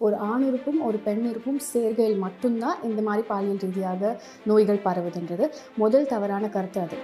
ஒரு ஆணுறுப்பும் ஒரு பெண்ணிற்கும் சேர்க்கையில் மட்டும்தான் இந்த மாதிரி பாலியல் ரீதியாக நோய்கள் பரவுதுன்றது முதல் தவறான கருத்து அது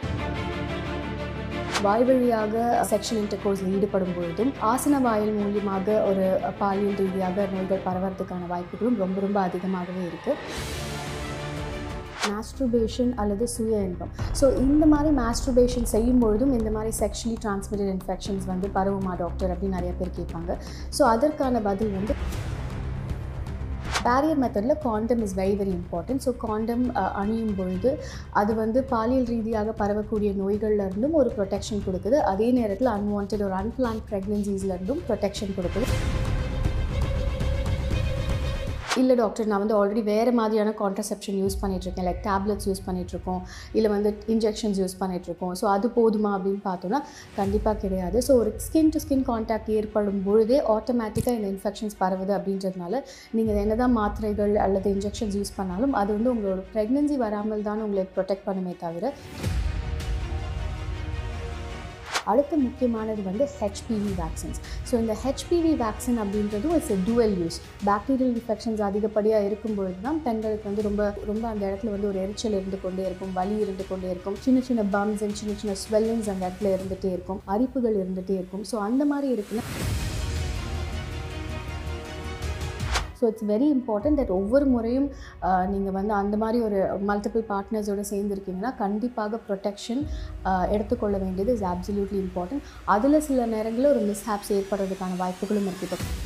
வாய் வழியாக செக்ஷுவல் இன்டர்கோர்ஸில் ஈடுபடும் பொழுதும் ஆசன வாயில் மூலியமாக ஒரு பாலியல் ரீதியாக நோய்கள் பரவறதுக்கான வாய்ப்புகளும் ரொம்ப ரொம்ப அதிகமாகவே இருக்குது மாஸ்ட்ருபேஷன் அல்லது சுய இன்பம் ஸோ இந்த மாதிரி மாஸ்ட்ருபேஷன் செய்யும் பொழுதும் இந்த மாதிரி செக்ஷுவலி டிரான்ஸ்மிட்டட் இன்ஃபெக்ஷன்ஸ் வந்து பரவுமா டாக்டர் அப்படின்னு நிறைய பேர் கேட்பாங்க ஸோ அதற்கான பதில் வந்து பேரியர் மெத்தடில் condom is very very important so condom அணியும் பொழுது அது வந்து பாலியல் ரீதியாக பரவக்கூடிய நோய்கள்ல இருந்தும் ஒரு ப்ரொடெக்ஷன் கொடுக்குது அதே நேரத்தில் அன்வான்ட் ஒரு அன்பிளான் ப்ரெக்னென்சிஸ்லேருந்தும் ப்ரொடெக்ஷன் கொடுக்குது இல்லை டாக்டர் நான் வந்து ஆல்ரெடி வேறு மாதிரியான கான்ட்ரசெப்ஷன் யூஸ் பண்ணிகிட்ருக்கேன் லைக் டேப்லெட்ஸ் யூஸ் பண்ணிகிட்ருக்கோம் இல்லை வந்து இன்ஜெக்ஷன்ஸ் யூஸ் பண்ணிகிட்ருக்கோம் ஸோ அது போதுமா அப்படின்னு பார்த்தோன்னா கண்டிப்பாக கிடையாது ஸோ ஒரு ஸ்கின் டு ஸ்கின் கான்டாக்ட் ஏற்படும் பொழுதே ஆட்டோமேட்டிக்காக இந்த இன்ஃபெக்ஷன்ஸ் பரவுது அப்படின்றதுனால நீங்கள் என்ன தான் மாத்திரைகள் அல்லது இன்ஜெக்ஷன்ஸ் யூஸ் பண்ணாலும் அது வந்து உங்களோட ப்ரெக்னென்சி வராமல் தான் உங்களை ப்ரொடெக்ட் பண்ணுமே தவிர அடுத்த முக்கியமானது வந்து ஹெச்பிவி வேக்சின்ஸ் ஸோ இந்த ஹெச்பிவி வேக்சின் அப்படின்றதும் it's a dual use bacterial infections அதிகப்படியாக இருக்கும்பொழுது தான் பெண்களுக்கு வந்து ரொம்ப ரொம்ப அந்த இடத்துல வந்து ஒரு எரிச்சல் இருந்து கொண்டே இருக்கும் வலி இருந்து கொண்டே இருக்கும் சின்ன சின்ன பம்ஸ் அண்ட் சின்ன சின்ன ஸ்வெல்லிங்ஸ் அந்த இடத்துல இருந்துகிட்டே இருக்கும் அரிப்புகள் இருந்துகிட்டே இருக்கும் ஸோ அந்த மாதிரி இருக்குன்னா so it's very important that ஒவ்வொரு முறையும் நீங்கள் வந்து அந்த மாதிரி ஒரு மல்டிபிள் பார்ட்னர்ஸோடு சேர்ந்துருக்கீங்கன்னா கண்டிப்பாக ப்ரொடெக்ஷன் எடுத்துக்கொள்ள வேண்டியது இஸ் அப்சல்யூட்லி இம்பார்ட்டன்ட் அதில் சில நேரங்களில் ஒரு மிஸ்ஹாப்ஸ் ஏற்படுறதுக்கான வாய்ப்புகளும் இருக்குது இப்போ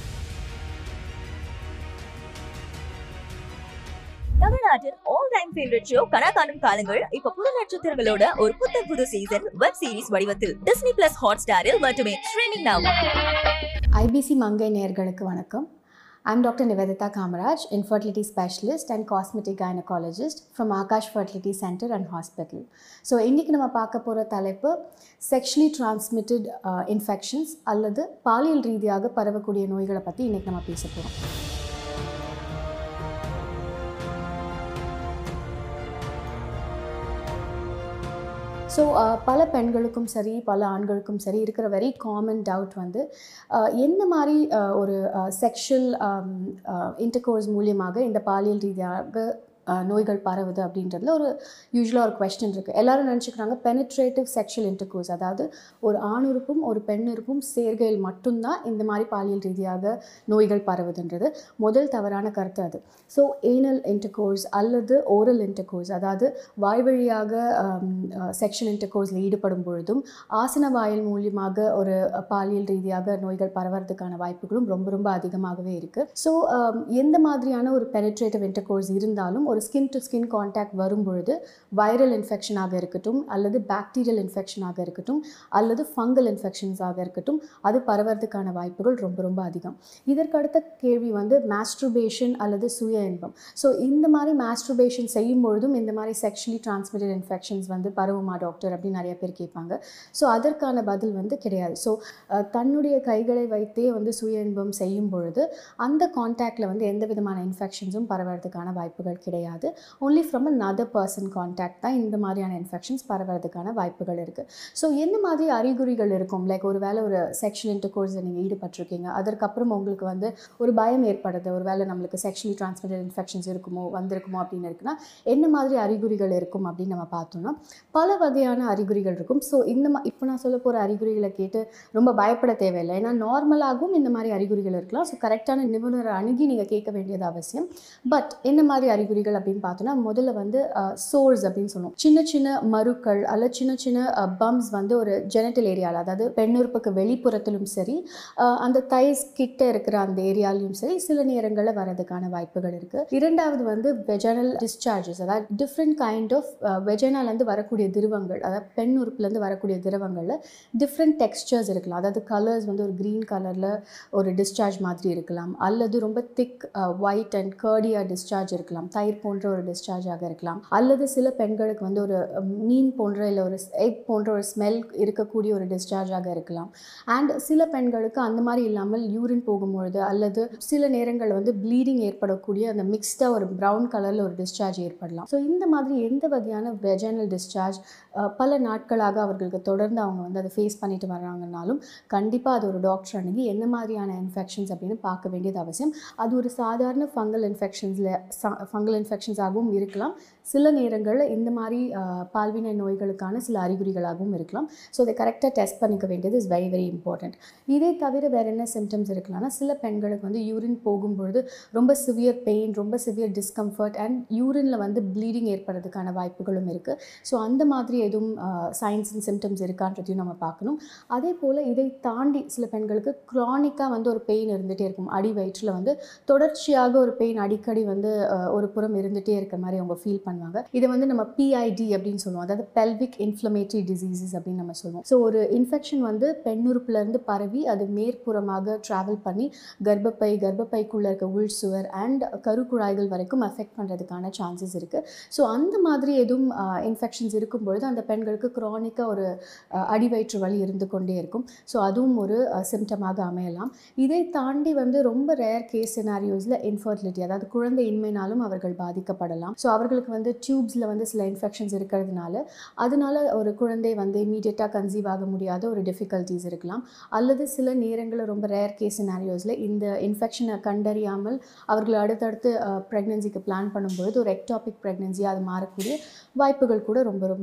தமிழ்நாட்டின் ஆல் டைம் ஃபேவரட் ஷோ கனா காணும் காலங்கள் இப்ப புது நட்சத்திரங்களோட ஒரு புத்தம் புது சீசன் வெப் சீரிஸ் வடிவத்தில் டிஸ்னி பிளஸ் ஹாட் ஸ்டாரில் மட்டுமே ஸ்ட்ரீமிங் நவ் ஐபிசி மங்கை நேயர்களுக்கு வணக்கம் I'm Dr. Nivedita Kamaraj, infertility specialist and cosmetic gynecologist from Akash Fertility Center and Hospital. So இன்றைக்கி நம்ம பார்க்க போகிற தலைப்பு செக்ஷுவலி டிரான்ஸ்மிட்டட் இன்ஃபெக்ஷன்ஸ் அல்லது பாலியல் ரீதியாக பரவக்கூடிய நோய்களை பற்றி இன்றைக்கி நம்ம பேச போகிறோம் ஸோ பல பெண்களுக்கும் சரி பல ஆண்களுக்கும் சரி இருக்கிற வெரி காமன் டவுட் வந்து அஹ், என்ன மாதிரி அஹ், ஒரு செக்ஷுவல் இன்டர்கோர்ஸ் மூலியமாக இந்த பாலியல் ரீதியாக அஹ், நோய்கள் பரவுது அப்படின்றதுல ஒரு யூஸ்வலாக ஒரு கொஸ்டின் இருக்குது எல்லாரும் நினச்சிக்கிறாங்க பெனிட்ரேட்டிவ் செக்ஷுவல் இன்டர்கோர்ஸ் அதாவது ஒரு ஆணுறுப்பும் ஒரு பெண்ணிற்கும் சேர்க்கையில் மட்டும்தான் இந்த மாதிரி பாலியல் ரீதியாக நோய்கள் பரவுதுன்றது முதல் தவறான கருத்து அது ஸோ ஏனல் இன்டர்கோர்ஸ் அல்லது ஓரல் இன்டர்கோர்ஸ் அதாவது வாய் வழியாக செக்ஷுவல் இன்டர்கோர்ஸில் ஈடுபடும் பொழுதும் ஆசன வாயில் மூலியமாக ஒரு பாலியல் ரீதியாக நோய்கள் பரவறதுக்கான வாய்ப்புகளும் ரொம்ப ரொம்ப அதிகமாகவே இருக்குது ஸோ எந்த மாதிரியான ஒரு பெனிட்ரேட்டிவ் இன்டர்கோர்ஸ் இருந்தாலும் ஒரு ஸ்கின் டு ஸ்கின் கான்டாக்ட் வரும் பொழுது வைரல் இன்ஃபெக்ஷனாக இருக்கட்டும் அல்லது பாக்டீரியல் இன்ஃபெக்ஷனாக இருக்கட்டும் அல்லது ஃபங்கல் இன்ஃபெக்ஷன்ஸாக இருக்கட்டும் அது பரவறதுக்கான வாய்ப்புகள் ரொம்ப ரொம்ப அதிகம் இதற்கு அடுத்த கேள்வி வந்து மாஸ்ட்ருபேஷன் அல்லது சுய இன்பம் ஸோ இந்த மாதிரி மாஸ்ட்ருபேஷன் செய்யும் பொழுதும் இந்த மாதிரி செக்ஷுவலி டிரான்ஸ்மிட்டட் இன்ஃபெக்ஷன்ஸ் வந்து பரவுமா டாக்டர் அப்படின்னு நிறைய பேர் கேட்பாங்க ஸோ அதற்கான பதில் வந்து கிடையாது ஸோ தன்னுடைய கைகளை வைத்தே வந்து சுய இன்பம் செய்யும் பொழுது அந்த கான்டாக்டில் வந்து எந்த விதமான இன்ஃபெக்ஷன்ஸும் பரவறதுக்கான வாய்ப்புகள் கிடையாது only from another person contact தான் இந்த மாதிரியான இன்ஃபெக்ஷன்ஸ் பரவறதுக்கான வாய்ப்புகள் இருக்குது ஸோ என்ன மாதிரி அறிகுறிகள் இருக்கும் லைக் ஒரு வேளை ஒரு செக்ஷுவல் இன்டர்கோர்ஸில் நீங்கள் ஈடுபட்டிருக்கீங்க அதற்கப்புறம் உங்களுக்கு வந்து ஒரு பயம் ஏற்படுது ஒரு வேளை நம்மளுக்கு செக்ஷுவலி டிரான்ஸ்மிட்டட் இன்ஃபெக்ஷன்ஸ் இருக்குமோ வந்திருக்குமோ அப்படின்னு இருக்குன்னா என்ன மாதிரி அறிகுறிகள் இருக்கும் அப்படின்னு நம்ம பார்த்தோம்னா பல வகையான அறிகுறிகள் இருக்கும் ஸோ இந்த மா இப்போ நான் சொல்ல போகிற அறிகுறிகளை கேட்டு ரொம்ப பயப்பட தேவையில்லை ஏன்னா நார்மலாகவும் இந்த மாதிரி அறிகுறிகள் இருக்கலாம் ஸோ கரெக்டான நிபுணரை அணுகி நீங்கள் கேட்க வேண்டியது அவசியம் பட் என்ன மாதிரி அறிகுறிகள் அப்படின்னு பார்த்தோன்னா முதல்ல வந்து சோர்ஸ் அப்படின்னு சொல்லுவோம் சின்ன சின்ன மருக்கள் அல்ல சின்ன சின்ன பம்ஸ் வந்து ஒரு ஜெனட்டல் ஏரியாவில் அதாவது பெண்ணுறுப்புக்கு வெளிப்புறத்திலும் சரி அஹ், அந்த தைஸ் கிட்ட இருக்கிற அந்த ஏரியாலையும் சரி சில நேரங்களில் வரதுக்கான வாய்ப்புகள் இருக்குது இரண்டாவது வந்து வெஜனல் டிஸ்சார்ஜஸ் அதாவது டிஃப்ரெண்ட் கைண்ட் ஆஃப் வெஜனாலேருந்து வரக்கூடிய திரவங்கள் அதாவது பெண் உறுப்புலேருந்து வரக்கூடிய திரவங்களில் டிஃப்ரெண்ட் டெக்ஸ்சர்ஸ் இருக்கலாம் அதாவது கலர்ஸ் வந்து ஒரு க்ரீன் கலரில் ஒரு டிஸ்சார்ஜ் மாதிரி இருக்கலாம் அல்லது ரொம்ப திக் ஒயிட் அண்ட் கர்டியாக டிஸ்சார்ஜ் இருக்கலாம் தயிர் போன்ற ஒரு டிஸ்சார்ஜாக இருக்கலாம் அல்லது சில பெண்களுக்கு வந்து ஒரு அஹ், மீன் போன்ற இல்லை ஒரு எக் போன்ற ஒரு ஸ்மெல் இருக்கக்கூடிய ஒரு டிஸ்சார்ஜாக இருக்கலாம் அண்ட் சில பெண்களுக்கு அந்த மாதிரி இல்லாமல் யூரின் போகும்பொழுது அல்லது சில நேரங்கள் வந்து ப்ளீடிங் ஏற்படக்கூடிய அந்த மிக்ஸ்டாக ஒரு ப்ரௌன் கலரில் ஒரு டிஸ்சார்ஜ் ஏற்படலாம் ஸோ இந்த மாதிரி எந்த வகையான வெஜனல் டிஸ்சார்ஜ் பல நாட்களாக அவர்களுக்கு தொடர்ந்து அவங்க வந்து அதை ஃபேஸ் பண்ணிட்டு வர்றாங்கனாலும் கண்டிப்பாக அது ஒரு டாக்டர் அணுகி என்ன மாதிரியான இன்ஃபெக்ஷன்ஸ் அப்படின்னு பார்க்க வேண்டியது அவசியம் அது ஒரு சாதாரண ஃபங்கல் இன்ஃபெக்ஷன்ஸில் ஃபங்கல் இன்ஃபெக்ஷன்ஸாகவும் இருக்கலாம் சில நேரங்களில் இந்த மாதிரி அஹ், பால்வினை நோய்களுக்கான சில அறிகுறிகளாகவும் இருக்கலாம் ஸோ அதை கரெக்டாக டெஸ்ட் பண்ணிக்க வேண்டியது இஸ் வெரி வெரி இம்பார்ட்டண்ட் இதே தவிர வேறு என்ன சிம்டம்ஸ் இருக்கலாம்னா சில பெண்களுக்கு வந்து யூரின் போகும்பொழுது ரொம்ப சிவியர் பெயின் ரொம்ப சிவியர் டிஸ்கம்ஃபர்ட் அண்ட் யூரினில் வந்து ப்ளீடிங் ஏற்படுறதுக்கான வாய்ப்புகளும் இருக்குது ஸோ அந்த மாதிரி எதுவும் சைன்ஸ் அண்ட் சிம்டம்ஸ் இருக்கான்றதையும் நம்ம பார்க்கணும் அதே போல் இதை தாண்டி சில பெண்களுக்கு க்ரானிக்காக வந்து ஒரு பெயின் இருந்துகிட்டே இருக்கும் அடி வயிற்றில் வந்து தொடர்ச்சியாக ஒரு பெயின் அடிக்கடி வந்து அஹ், ஒரு புறம் இருந்துகிட்டே இருக்க மாதிரி அவங்க ஃபீல் பண்ணுவாங்க இதை வந்து நம்ம பிஐடி அப்படின்னு சொல்லுவோம் அதாவது பெல்விக் இன்ஃப்ளமேட்டரி டிசீசஸ் அப்படின்னு நம்ம சொல்லுவோம் ஸோ ஒரு இன்ஃபெக்ஷன் வந்து பெண்ணுறுப்புலேருந்து பரவி அது மேற்புறமாக ட்ராவல் பண்ணி கர்ப்பப்பை கர்ப்பப்பைக்குள்ளே இருக்க உள் சுவர் அண்ட் கருக்குழாய்கள் வரைக்கும் அஃபெக்ட் பண்ணுறதுக்கான சான்சஸ் இருக்குது ஸோ அந்த மாதிரி எதுவும் இன்ஃபெக்ஷன்ஸ் இருக்கும் பொழுது அந்த பெண்களுக்கு க்ரானிக்காக ஒரு அஹ், அடிவயிற்று வலி இருந்து கொண்டே இருக்கும் ஸோ அதுவும் ஒரு சிம்டமாக அமையலாம் இதை தாண்டி வந்து ரொம்ப ரேர் கேஸ் சினாரியோஸில் இன்ஃபர்டிலிட்டி அதாவது குழந்தை இன்மைனாலும் அவர்கள் பாதிக்கப்படலாம் ஸோ அவர்களுக்கு வந்து டியூப்ஸில் வந்து சில இன்ஃபெக்ஷன்ஸ் இருக்கிறதுனால அதனால ஒரு குழந்தை வந்து இமீடியட்டாக கன்சீவ் ஆக முடியாத ஒரு டிஃபிகல்ட்டிஸ் இருக்கலாம் அல்லது சில நேரங்களில் ரொம்ப ரேர் கேஸ் சினாரியோஸில் இந்த இன்ஃபெக்ஷனை கண்டறியாமல் அவர்கள் அடுத்தடுத்து ப்ரெக்னென்சிக்கு பிளான் பண்ணும்பொழுது ஒரு எக்டாபிக் ப்ரெக்னென்சி அது மாறக்கூடிய வாய்ப்புகள் கூட ரொம்ப ரொம்ப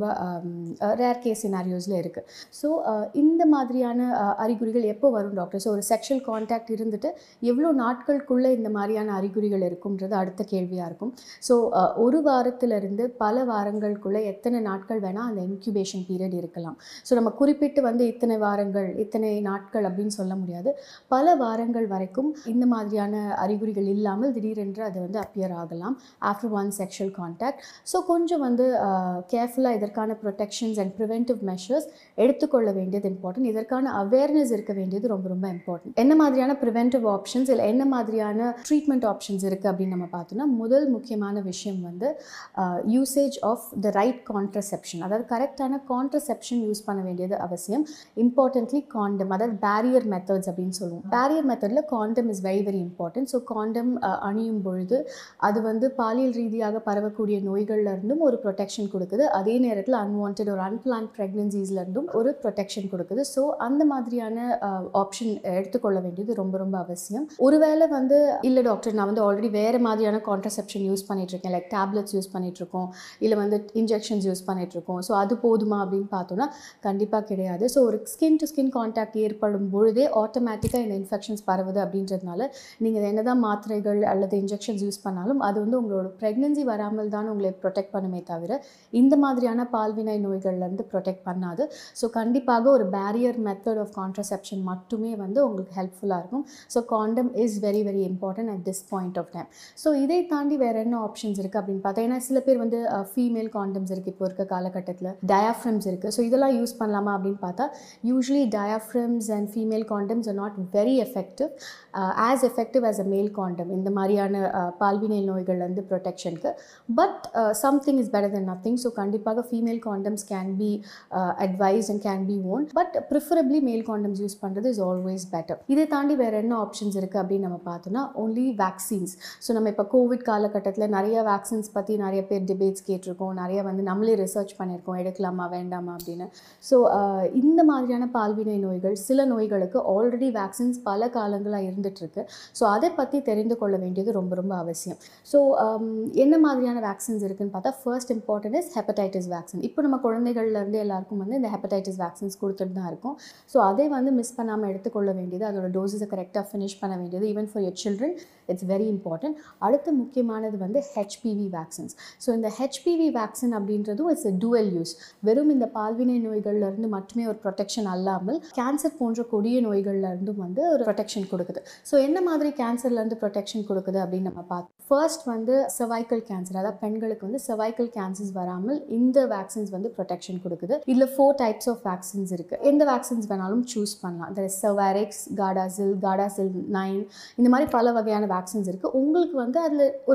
ரேர் கேஸ் சினாரியோஸில் இருக்குது ஸோ இந்த மாதிரியான அஹ், அறிகுறிகள் எப்போ வரும் டாக்டர் ஸோ ஒரு செக்ஷுவல் கான்டாக்ட் இருந்துட்டு எவ்வளோ நாட்களுக்குள்ளே இந்த மாதிரியான அறிகுறிகள் இருக்கும்ன்றது அடுத்த கேள்வியாக இருக்கும் ஸோ ஒரு வாரத்திலிருந்து பல வாரங்களுக்குள்ளே எத்தனை நாட்கள் வேணால் அந்த இன்க்யூபேஷன் பீரியட் இருக்கலாம் ஸோ நம்ம குறிப்பிட்டு வந்து இத்தனை வாரங்கள் இத்தனை நாட்கள் அப்படின்னு சொல்ல முடியாது பல வாரங்கள் வரைக்கும் இந்த மாதிரியான அறிகுறிகள் இல்லாமல் திடீரென்று அது வந்து அப்பியர் ஆகலாம் after one sexual contact so கொஞ்சம் வந்து கேர்ஃபுல்லாக இதற்கான ப்ரொடெக்ஷன்ஸ் அண்ட் ப்ரிவென்டிவ் மெஷர்ஸ் எடுத்துக்கொள்ள வேண்டியது இம்பார்ட்டன்ட் இதற்கான அவேர்னஸ் இருக்க வேண்டியது ரொம்ப ரொம்ப இம்பார்ட்டன்ட் என்ன மாதிரியான ப்ரிவென்டிவ் ஆப்ஷன்ஸ் இல்லை என்ன மாதிரியான ட்ரீட்மெண்ட் ஆப்ஷன்ஸ் இருக்குது அப்படின்னு நம்ம பார்த்தோம்னா முதல் முக்கியமான விஷயம் வந்து usage of the right contraception அதாவது கரெக்டான கான்ட்ரசெப்ஷன் யூஸ் பண்ண வேண்டியது அவசியம் இம்பார்ட்டன்ட்லி காண்டம் அதாவது பேரியர் மெத்தட்ஸ் அப்படின்னு சொல்லுவோம் பேரியர் மெத்தடில் condom is very very important so condom அணியும் பொழுது அது வந்து பாலியல் ரீதியாக பரவக்கூடிய நோய்கள்ல இருந்தும் ஒரு ப்ரொடெக்ஷன் கொடுக்குது அதே நேரத்தில் அன்வான்ட் ஒரு அன்பிளான் ப்ரெக்னன்சிஸ்லேருந்தும் ஒரு ப்ரொடெக்ஷன் கொடுக்குது ஸோ அந்த மாதிரியான ஆப்ஷன் எடுத்துக்கொள்ள வேண்டியது ரொம்ப ரொம்ப அவசியம் ஒருவேளை வந்து இல்லை டாக்டர் நான் வந்து ஆல்ரெடி வேறு மாதிரியான கான்ட்ரசெப்ஷன் யூஸ் பண்ணிகிட்ருக்கேன் லைக் டேப்லெட்ஸ் யூஸ் பண்ணிகிட்ருக்கோம் இல்லை வந்து இன்ஜெக்ஷன்ஸ் யூஸ் பண்ணிகிட்ருக்கோம் ஸோ அது போதுமா அப்படின்னு பார்த்தோன்னா கண்டிப்பாக கிடையாது ஸோ ஒரு ஸ்கின் டு ஸ்கின் கான்டாக்ட் ஏற்படும் பொழுதே ஆட்டோமேட்டிக்காக இந்த இன்ஃபெக்ஷன்ஸ் பரவுது அப்படின்றதுனால நீங்கள் என்னதான் மாத்திரைகள் அல்லது இன்ஜெக்ஷன்ஸ் யூஸ் பண்ணாலும் அது வந்து உங்களோட ப்ரெக்னென்சி வராமல் தான் உங்களை ப்ரொடெக்ட் பண்ணுமே தவிர இந்த மாதிரியான பால்வினை நோய்கள்லேருந்து ப்ரொடெக்ட் பண்ணாது ஸோ கண்டிப்பாக ஒரு பேரியர் மெத்தட் ஆஃப் கான்ட்ரசெப்ஷன் மட்டுமே வந்து உங்களுக்கு ஹெல்ப்ஃபுல்லாக இருக்கும் so condom is very very important at this point of time so இதை தாண்டி வேறு என்ன ஆப்ஷன்ஸ் இருக்குது அப்படின்னு பார்த்தா ஏன்னா சில பேர் வந்து ஃபீமேல் காண்டம்ஸ் இருக்குது இப்போ இருக்க காலகட்டத்தில் டயாஃப்ரம்ஸ் இருக்குது ஸோ இதெல்லாம் யூஸ் பண்ணலாமா அப்படின்னு பார்த்தா usually diaphragms and female condoms are not very effective as effective as a male condom இந்த மாதிரியான uh, பால்வினை நோய்கள்லேருந்து ப்ரொடெக்ஷனுக்கு but something is better than nothing so கண்டிப்பாக female condoms can be advise and can be worn but preferably male condoms use பண்ணுறது is always better இதை தாண்டி வேறு என்ன ஆப்ஷன்ஸ் இருக்குது அப்படின்னு நம்ம பார்த்தோம்னா only வேக்சின்ஸ் ஸோ நம்ம இப்போ கோவிட் காலகட்டத்தில் நிறைய வேக்சின்ஸ் பற்றி நிறைய பேர் டிபேட்ஸ் கேட்டிருக்கோம் நிறைய வந்து நம்மளே ரிசர்ச் பண்ணியிருக்கோம் எடுக்கலாமா வேண்டாமா அப்படின்னு ஸோ இந்த மாதிரியான பால்வினை நோய்கள் சில நோய்களுக்கு ஆல்ரெடி வேக்சின்ஸ் பல காலங்களாக இருந்துகிட்ருக்கு ஸோ அதை பற்றி தெரிந்து கொள்ள வேண்டியது ரொம்ப ரொம்ப அவசியம் ஸோ என்ன மாதிரியான வேக்சின்ஸ் இருக்குன்னு பார்த்தா first important is hepatitis vaccine இப்போ நம்ம குழந்தைகள்லேருந்து எல்லாருக்கும் வந்து இந்த ஹெப்படைட்டிஸ் வேக்சின்ஸ் கொடுத்துட்டு தான் இருக்கும் ஸோ அதை வந்து மிஸ் பண்ணாமல் எடுத்துக்கொள்ள வேண்டியது அதோட டோசஸை கரெக்டாக ஃபினிஷ் பண்ண வேண்டியது even for your children it's very important அடுத்து முக்கியமானது வந்து ஹெச்பிவி வேக்சின்ஸ் ஸோ இந்த ஹெச்பிவி வேக்சின் அப்படின்றதும் இட்ஸ் டூவல் யூஸ் வெறும் இந்த பால்வினை நோய்கள்ல இருந்து மட்டுமே ஒரு ப்ரொடெக்ஷன் அல்லாமல் கேன்சர் போன்ற கொடிய நோய்கள்ல இருந்தும் வந்து ஒரு ப்ரொடெக்ஷன் கொடுக்குது ஸோ என்ன மாதிரி கேன்சர்லேருந்து ப்ரொடெக்ஷன் கொடுக்குது அப்படின்னு நம்ம பார்த்தோம் ஃபர்ஸ்ட் வந்து cervical கேன்சர் அதாவது பெண்களுக்கு வந்து cervical கேன்சர்ஸ் வராமல் இந்த வேக்சின்ஸ் வந்து ப்ரொடெக்ஷன் கொடுக்குது இதில் ஃபோர் டைப்ஸ் ஆஃப் வேக்சின்ஸ் இருக்குது எந்த வேக்சின்ஸ் வேணாலும் சூஸ் பண்ணலாம் இந்த செவாரிக்ஸ் காடாசில் காடாசில் நைன் இந்த மாதிரி பல வகையான வேக்சின்ஸ் இருக்குது உங்களுக்கு வந்து அதில் ஒரு டிஃப்ரெண்ட்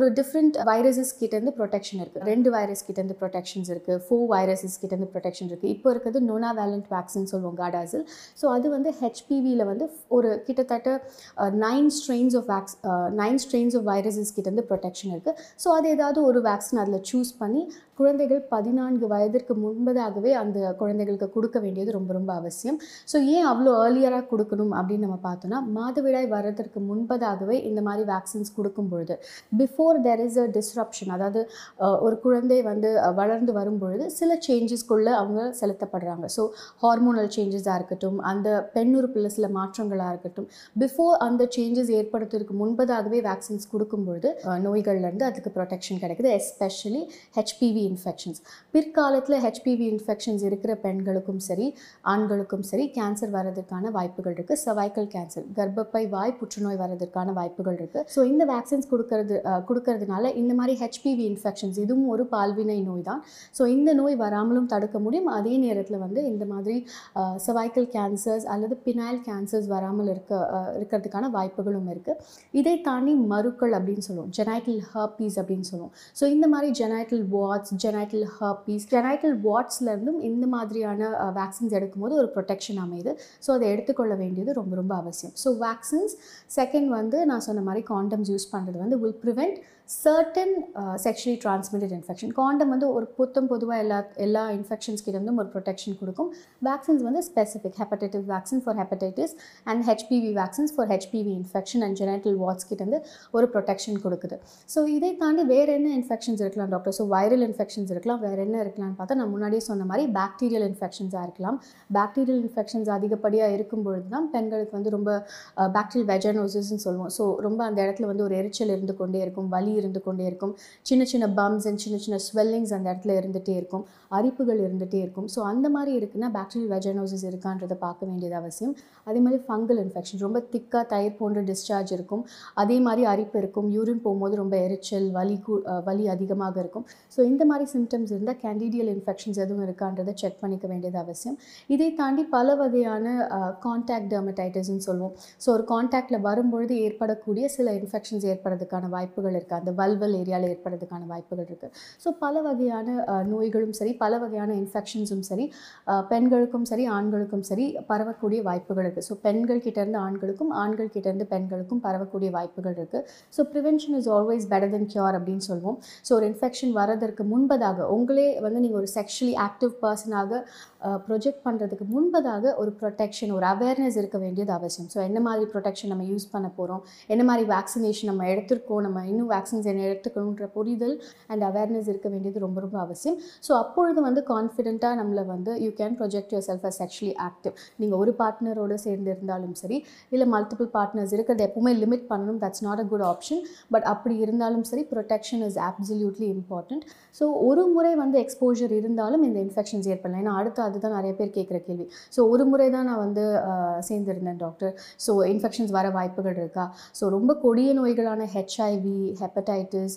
டிஃப்ரெண்ட் வைரஸஸ் கிட்டேருந்து ப்ரொடெக்ஷன் இருக்குது ரெண்டு வைரஸ் கிட்டேருந்து ப்ரொடெக்ஷன்ஸ் இருக்குது ஃபோர் வைரஸஸ் கிட்டேருந்து ப்ரொடெக்ஷன் இருக்குது இப்போ இருக்கிறது நோனா வேலண்ட் வேக்சின் சொல்லுவோம் காடாசில் ஸோ அது வந்து ஹெச்பிவியில் வந்து ஒரு கிட்டத்தட்ட nine strains of vax nine strains of viruses கிட்டேருந்து ப்ரொடெக்ஷன் இருக்குது ஸோ அது ஏதாவது ஒரு வேக்சின் அதில் சூஸ் பண்ணி குழந்தைகள் பதினான்கு வயதிற்கு முன்பதாகவே அந்த குழந்தைகளுக்கு கொடுக்க வேண்டியது ரொம்ப ரொம்ப அவசியம் ஸோ ஏன் அவ்வளோ ஏர்லியராக கொடுக்கணும் அப்படின்னு நம்ம பார்த்தோன்னா மாதவிடாய் வர்றதற்கு முன்பதாகவே இந்த மாதிரி வேக்சின்ஸ் கொடுக்கும் பொழுது before there is a disruption அதாவது அஹ், ஒரு குழந்தை வந்து அஹ், வளர்ந்து வரும் பொழுது சில சேஞ்சஸ்க்குள்ளே அவங்க செலுத்தப்படுறாங்க ஸோ ஹார்மோனல் சேஞ்சஸாக இருக்கட்டும் அந்த பெண்ணுறுப்பில் சில மாற்றங்களாக இருக்கட்டும் பிஃபோர் அந்த சேஞ்சஸ் ஏற்படுத்துறதுக்கு முன்பதாகவே வேக்சின்ஸ் கொடுக்கும் பொழுது அஹ், நோய்கள்லேருந்து அதுக்கு ப்ரொடெக்ஷன் கிடைக்குது எஸ்பெஷலி ஹெச்பிவி இன்ஃபெக்ஷன்ஸ் பிற்காலத்தில் ஹெச்பிவி இன்ஃபெக்ஷன்ஸ் இருக்கிற பெண்களுக்கும் சரி ஆண்களுக்கும் சரி கேன்சர் வர்றதுக்கான வாய்ப்புகள் இருக்குது சர்வைக்கல் கேன்சர் கர்ப்பப்பை வாய் புற்றுநோய் வர்றதுக்கான வாய்ப்புகள் இருக்குது ஸோ இந்த வேக்சின்ஸ் கொடுக்கறது அஹ், கொடுக்கறதுனால இந்த மாதிரி ஹெச்பிவி இன்ஃபெக்ஷன்ஸ் இதுவும் ஒரு பால்வினை நோய் தான் ஸோ இந்த நோய் வராமலும் தடுக்க முடியும் அதே நேரத்தில் வந்து இந்த மாதிரி சர்வைக்கல் கேன்சர்ஸ் அல்லது பினாயில் கேன்சர்ஸ் வராமல் இருக்க அஹ், இருக்கிறதுக்கான வாய்ப்புகளும் இருக்குது இதை தாண்டி மருக்கள் அப்படின்னு சொல்லுவோம் ஜெனைட்டல் ஹர்பீஸ் அப்படின்னு சொல்லுவோம் ஸோ இந்த மாதிரி genital warts genital herpes genital வாட்ஸ்லேருந்தும் இந்த மாதிரியான வேக்சின்ஸ் எடுக்கும்போது ஒரு ப்ரொடெக்ஷன் அமையுது ஸோ அதை எடுத்துக்கொள்ள வேண்டியது ரொம்ப ரொம்ப அவசியம் ஸோ வேக்சின்ஸ் செகண்ட் வந்து நான் சொன்ன மாதிரி காண்டம்ஸ் யூஸ் பண்ணுறது வந்து will prevent certain sexually transmitted infection condom வந்து ஒரு புத்தம் பொதுவாக எல்லா எல்லா இன்ஃபெக்ஷன்ஸ் கிட்டேருந்தும் ஒரு ப்ரொடெக்ஷன் கொடுக்கும் வேக்சின்ஸ் வந்து specific hepatitis vaccine for hepatitis and HPV vaccines for HPV infection and genital warts கிட்டேருந்து ஒரு ப்ரொடெக்ஷன் கொடுக்குது ஸோ இதை தாண்டி வேறு என்ன இன்ஃபெக்ஷன்ஸ் இருக்கலாம் டாக்டர் ஸோ வைரல் இன்ஃபெக்ஷன்ஸ் இருக்கலாம் வேறு என்ன இருக்கலாம்னு பார்த்தா நான் முன்னாடியே சொன்ன மாதிரி பாக்டீரியல் இன்ஃபெக்ஷன்ஸாக இருக்கலாம் பாக்டீரியல் இன்ஃபெக்ஷன்ஸ் அதிகப்படியாக இருக்கும் பொழுது தான் பெண்களுக்கு வந்து ரொம்ப பாக்டீரியல் வெஜனோசிஸ்ன்னு சொல்லுவோம் ஸோ ரொம்ப அந்த இடத்துல வந்து ஒரு எரிச்சல் இருந்து கொண்டே இருக்கும் வலி இருந்து கொண்டே இருக்கும் சின்ன சின்ன பம்ஸ் அண்ட் சின்ன சின்ன ஸ்வெல்லிங்ஸ் அந்த இடத்துல இருந்துகிட்டே இருக்கும் அரிப்புகள் இருந்துகிட்டே இருக்கும் ஸோ அந்த மாதிரி இருக்குன்னா பாக்டீரியல் வெஜனோசிஸ் இருக்கான்றதை பார்க்க வேண்டியது அவசியம் அதே மாதிரி ஃபங்கல் இன்ஃபெக்ஷன் ரொம்ப திக்காக தயிர் போன்ற டிஸ்சார்ஜ் இருக்கும் அதே மாதிரி அரிப்பு இருக்கும் யூரின் போகும்போது ரொம்ப எரிச்சல் வலி கூ- அஹ் வலி அதிகமாக இருக்கும் ஸோ இந்த மாதிரி சிம்டம்ஸ் இருந்தால் கேண்டிடியல் இன்ஃபெக்ஷன்ஸ் எதுவும் இருக்கான்றதை செக் பண்ணிக்க வேண்டியது அவசியம் இதை தாண்டி பல வகையான கான்டாக்ட் டெர்மடைட்டிஸ்ன்னு சொல்லுவோம் ஸோ ஒரு கான்டாக்டில் வரும்பொழுது ஏற்படக்கூடிய சில இன்ஃபெக்ஷன்ஸ் ஏற்படுறதுக்கான வாய்ப்புகள் இருக்குது அந்த வல்வல் ஏரியாவில் ஏற்படுறதுக்கான வாய்ப்புகள் இருக்குது ஸோ பல வகையான அஹ், நோய்களும் சரி பல வகையான இன்ஃபெக்ஷன்ஸும் சரி அஹ், பெண்களுக்கும் சரி ஆண்களுக்கும் சரி பரவக்கூடிய வாய்ப்புகள் இருக்குது ஸோ பெண்கள் கிட்டேருந்து ஆண்களுக்கும் ஆண்கள் கிட்டேருந்து பெண்களுக்கும் பரவக்கூடிய வாய்ப்புகள் இருக்குது so prevention is always better than cure அப்படின்னு சொல்லுவோம் ஸோ ஒரு இன்ஃபெக்ஷன் வரதற்கு முன்பதாக உங்களே வந்து நீங்கள் ஒரு செக்ஷுவலி ஆக்டிவ் பர்சனாக ப்ரொஜெக்ட் பண்ணுறதுக்கு முன்பதாக ஒரு ப்ரொடெக்ஷன் ஒரு அவேர்னஸ் இருக்க வேண்டியது அவசியம் ஸோ என்ன மாதிரி ப்ரொடெக்ஷன் நம்ம யூஸ் பண்ண போகிறோம் என்ன மாதிரி வேக்சினேஷன் நம்ம எடுத்திருக்கோம் நம்ம இன்னும் வேக்சின்ஸ் என்ன எடுத்துக்கணுன்ற புரிதல் அண்ட் அவேர்னஸ் இருக்க வேண்டியது ரொம்ப ரொம்ப அவசியம் ஸோ அப்பொழுது வந்து கான்ஃபிடென்ட்டாக நம்மளை வந்து you can project yourself as sexually active நீங்கள் ஒரு பார்ட்னரோட சேர்ந்து இருந்தாலும் சரி இல்லை மல்டிபிள் பார்ட்னர்ஸ் இருக்கிறத எப்பவுமே லிமிட் பண்ணணும் that's not a good option but அப்படி இருந்தாலும் சரி protection is absolutely important so ஒரு முறை வந்து எக்ஸ்போஜர் இருந்தாலும் இந்த இன்ஃபெக்ஷன்ஸ் ஏற்படலாம் ஏன்னா அடுத்து அதுதான் நிறைய பேர் கேட்குற கேள்வி ஸோ ஒரு முறை தான் நான் வந்து ஆஹ், சேர்ந்திருந்தேன் டாக்டர் ஸோ இன்ஃபெக்ஷன்ஸ் வர வாய்ப்புகள் இருக்கா ஸோ ரொம்ப கொடிய நோய்களான ஹெச்ஐவி ஹெப்படைட்டிஸ்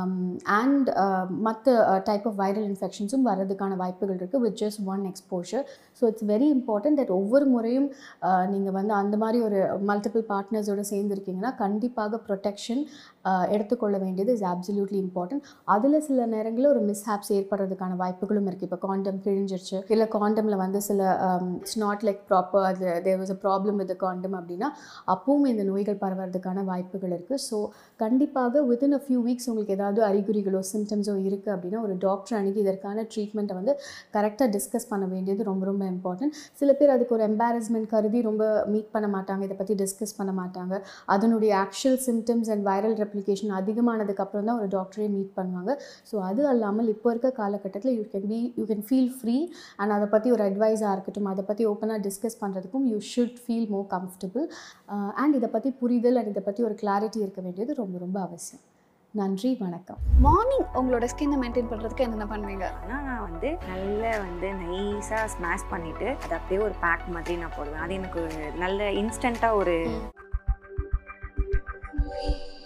அண்ட் மற்ற டைப் ஆஃப் வைரல் இன்ஃபெக்ஷன்ஸும் வர்றதுக்கான வாய்ப்புகள் இருக்குது with just one exposure so it's very important that ஒவ்வொரு முறையும் நீங்கள் வந்து அந்த மாதிரி ஒரு மல்டிபிள் பார்ட்னர்ஸோடு சேர்ந்துருக்கீங்கன்னா கண்டிப்பாக ப்ரொடெக்ஷன் எடுத்துக்கொள்ள வேண்டியது இஸ் absolutely இம்பார்ட்டன்ட் அதில் சில நேரங்களில் ஒரு மிஸ்ஹாப்ஸ் ஏற்படுறதுக்கான வாய்ப்புகளும் இருக்குது இப்போ காண்டம் கிழிஞ்சிருச்சு இல்லை காண்டமில் வந்து சில இட்ஸ் நாட் லைக் ப்ராப்பர் அது there was a problem with condom அப்படின்னா அப்பவும் இந்த நோய்கள் பரவறதுக்கான வாய்ப்புகள் இருக்குது ஸோ கண்டிப்பாக வித்தின் அ ஃபியூ வீக்ஸ் உங்களுக்கு ஏதாவது அறிகுறிகளோ சிம்டம்ஸோ இருக்குது அப்படின்னா ஒரு டாக்டர் அணுகி இதற்கான ட்ரீட்மெண்ட்டை வந்து கரெக்டாக டிஸ்கஸ் பண்ண வேண்டியது ரொம்ப ரொம்ப இம்பார்ட்டன்ட் சில பேர் அதுக்கு ஒரு எம்பாரஸ்மெண்ட் கருதி ரொம்ப மீட் பண்ண மாட்டாங்க இதை பற்றி டிஸ்கஸ் பண்ண மாட்டாங்க அதனுடைய actual symptoms and viral replication அதிகமானதுக்கு அப்புறம் தான் ஒரு டாக்டரே மீட் பண்ணுவாங்க ஸோ அது அல்லாமல் இப்போ இருக்க காலகட்டத்தில் you can be you can feel free and அதை பற்றி ஒரு அட்வைஸாக இருக்கட்டும் அதை பற்றி ஓப்பனாக டிஸ்கஸ் பண்ணுறதுக்கும் you should feel more comfortable and இதை பற்றி புரிதல் அண்ட் இதை பற்றி ஒரு கிளாரிட்டி இருக்க வேண்டியது ரொம்ப ரொம்ப அவசியம் நன்றி வணக்கம் மார்னிங் உங்களோட ஸ்கின்னை மெயின்டைன் பண்ணுறதுக்கு என்னென்ன பண்ணுவீங்க ஆனால் நான் வந்து நல்லா வந்து நைஸாக ஸ்மாஷ் பண்ணிவிட்டு அதை அப்படியே ஒரு பேக் மாதிரி நான் போடுவேன் அது எனக்கு ஒரு நல்ல இன்ஸ்டண்ட்டாக ஒரு